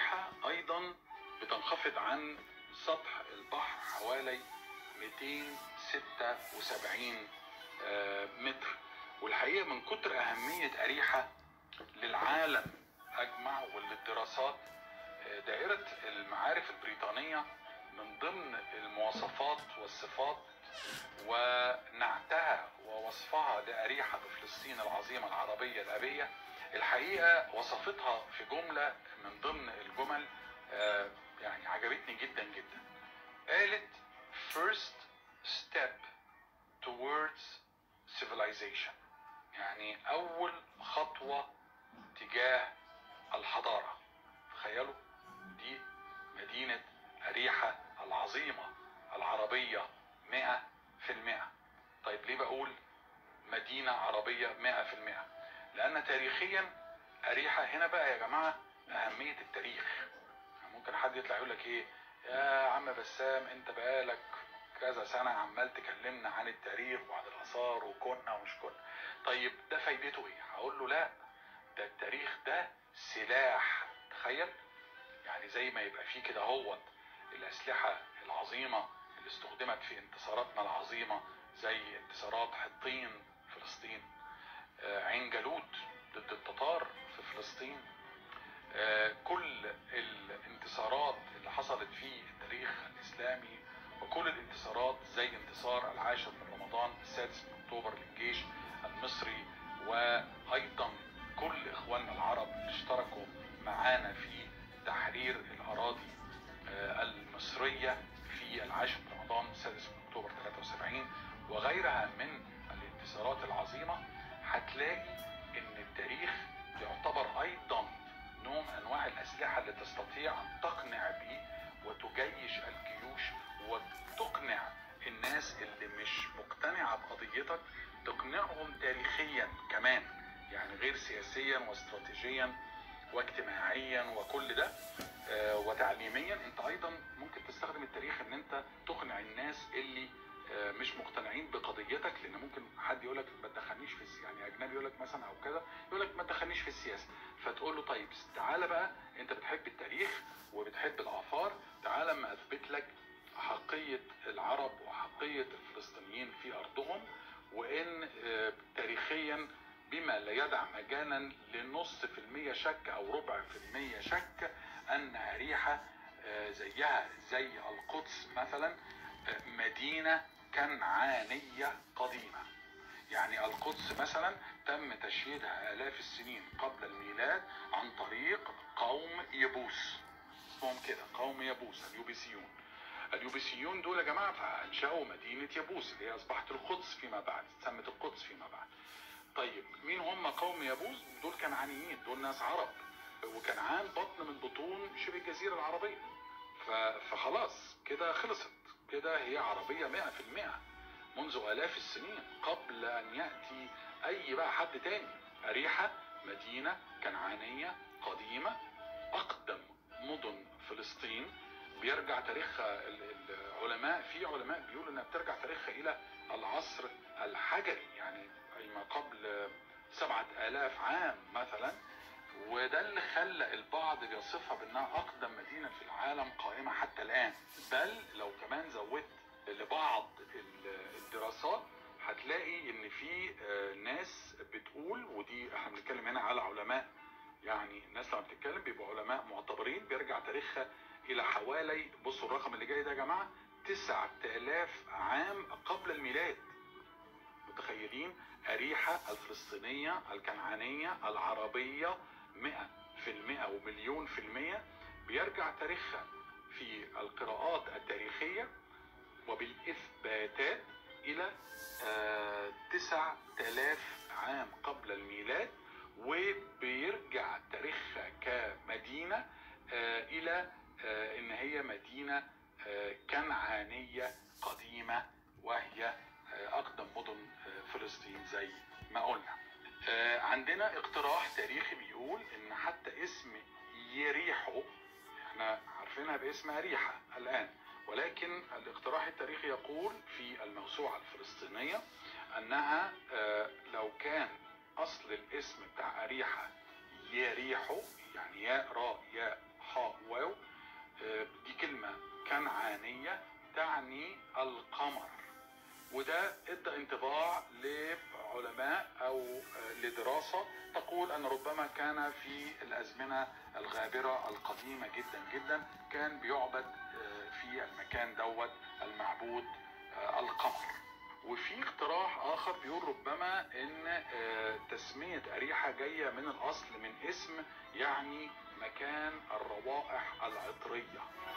أريحة أيضا بتنخفض عن سطح البحر حوالي 276 آه، متر والحقيقة من كتر أهمية أريحة للعالم أجمع وللدراسات آه، دائرة المعارف البريطانية من ضمن المواصفات والصفات ونعتها ووصفها لأريحة بفلسطين العظيمة العربية الأبية الحقيقة وصفتها في جملة من ضمن الجمل آه، يعني عجبتني جدا جدا قالت first step towards civilization يعني أول خطوة تجاه الحضارة تخيلوا دي مدينة أريحة العظيمة العربية مئة في المئة طيب ليه بقول مدينة عربية مئة في المئة لأن تاريخيا أريحة هنا بقى يا جماعة أهمية التاريخ ممكن حد يطلع يقول لك إيه يا عم بسام أنت بقالك كذا سنة عمال تكلمنا عن التاريخ وعن الآثار وكنا ومش كنا طيب ده فايدته إيه؟ هقول له لا ده التاريخ ده سلاح تخيل يعني زي ما يبقى فيه كده هوت الأسلحة العظيمة اللي استخدمت في انتصاراتنا العظيمة زي انتصارات حطين فلسطين آه، عين جالوت ضد التتار في فلسطين آه، كل الانتصارات اللي حصلت في التاريخ الإسلامي وكل الانتصارات زي انتصار العاشر من رمضان السادس من أكتوبر للجيش المصري وأيضا كل إخواننا العرب اللي اشتركوا معانا في تحرير الأراضي آه، المصرية في العاشر من رمضان السادس من أكتوبر 73 وغيرها من الانتصارات العظيمة هتلاقي إن التاريخ يعتبر أيضا نوع من أنواع الأسلحة اللي تستطيع أن تقنع به وتجيش الجيوش وتقنع الناس اللي مش مقتنعة بقضيتك تقنعهم تاريخيا كمان يعني غير سياسيا واستراتيجيا واجتماعيا وكل ده آه، وتعليميا انت ايضا ممكن تستخدم التاريخ ان انت تقنع الناس اللي آه، مش مقتنعين بقضيتك لان ممكن حد يقول لك ما تدخلنيش في الس- يعني اجنبي يقول لك مثلا او كذا يقول لك ما تدخلنيش في السياسه فتقول له طيب تعالى بقى انت بتحب التاريخ وبتحب الاثار تعالى اما اثبت لك حقيه العرب وحقيه الفلسطينيين في ارضهم وان آه، تاريخيا بما لا يدع مجالا لنص في المية شك او ربع في المية شك ان اريحة آه، زيها زي القدس مثلا آه، مدينة كنعانية قديمة يعني القدس مثلا تم تشييدها آلاف السنين قبل الميلاد عن طريق قوم يبوس اسمهم كده قوم يبوس اليوبيسيون اليوبيسيون دول يا جماعة فأنشأوا مدينة يبوس اللي هي أصبحت القدس فيما بعد سمت القدس فيما بعد طيب مين هم قوم يبوس دول كنعانيين دول ناس عرب وكنعان بطن من بطون شبه الجزيرة العربية ف- فخلاص كده خلصت كده هي عربية مئة في المئة منذ آلاف السنين قبل أن يأتي أي بقى حد تاني أريحة مدينة كنعانية قديمة أقدم مدن فلسطين بيرجع تاريخها ال- العلماء في علماء بيقولوا انها بترجع تاريخها الى العصر الحجري يعني أي ما قبل سبعة آلاف عام مثلا وده اللي خلى البعض بيصفها بانها اقدم مدينه في العالم قائمه حتى الان بل لو كمان زودت لبعض ال- الدراسات هتلاقي ان في آه، ناس بتقول ودي احنا بنتكلم هنا على علماء يعني الناس لما بتتكلم بيبقوا علماء معتبرين بيرجع تاريخها الى حوالي بصوا الرقم اللي جاي ده يا جماعه 9000 عام قبل الميلاد متخيلين أريحة الفلسطينية الكنعانية العربية مئة في المئة ومليون في المية بيرجع تاريخها في القراءات التاريخية وبالإثباتات إلى تسع تلاف عام قبل الميلاد وبيرجع تاريخها كمدينة آه، إلى آه، إن هي مدينة آه، كنعانية قديمة وهي آه، أقدم مدن آه، فلسطين زي ما قلنا آه، عندنا اقتراح تاريخي بيقول إن حتى اسم يريحو احنا عارفينها باسم أريحة الآن ولكن الاقتراح التاريخي يقول في الموسوعة الفلسطينية أنها آه، لو كان أصل الاسم بتاع أريحة يريحو يعني ياء راء ياء حاء واو آه، دي كلمة كنعانية تعني القمر وده ادى انطباع لعلماء او آه، لدراسة تقول ان ربما كان في الازمنة الغابرة القديمة جدا جدا كان بيعبد آه، في المكان دوت المعبود آه، القمر وفي اقتراح اخر بيقول ربما ان آه، تسمية اريحة جاية من الاصل من اسم يعني مكان الروائح العطرية